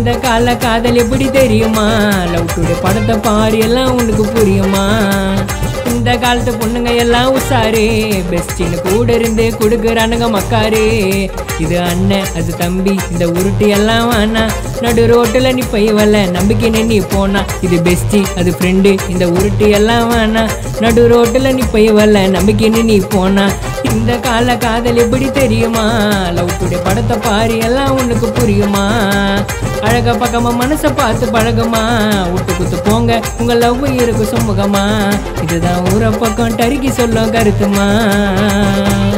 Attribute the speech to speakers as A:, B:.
A: இந்த கால காதல் எப்படி தெரியுமா லவ் டுடே படத்தை பாரு எல்லாம் உனக்கு புரியுமா இந்த காலத்து பொண்ணுங்க எல்லாம் உஷாரு பெஸ்டின்னு கூட இருந்து கொடுக்குறானுங்க மக்காரு இது அண்ணன் அது தம்பி இந்த உருட்டு எல்லாம் வேணா நடு ரோட்டுல நீ பையவல்ல நம்பிக்கை நீ போனா இது பெஸ்டி அது ஃப்ரெண்டு இந்த உருட்டு எல்லாம் வேணா நடு ரோட்டுல நீ பையவல்ல நம்பிக்கை நீ போனா இந்த கால காதல் எப்படி தெரியுமா லவ் டுடே படத்தை பாரு எல்லாம் உனக்கு புரியுமா அழக பக்கமா மனசை பார்த்து பழகுமா விட்டு குத்து போங்க உங்க லவ் இருக்கு சுமூகமா இதுதான் ஊரை பக்கம் டருக்கி சொல்லும் கருத்துமா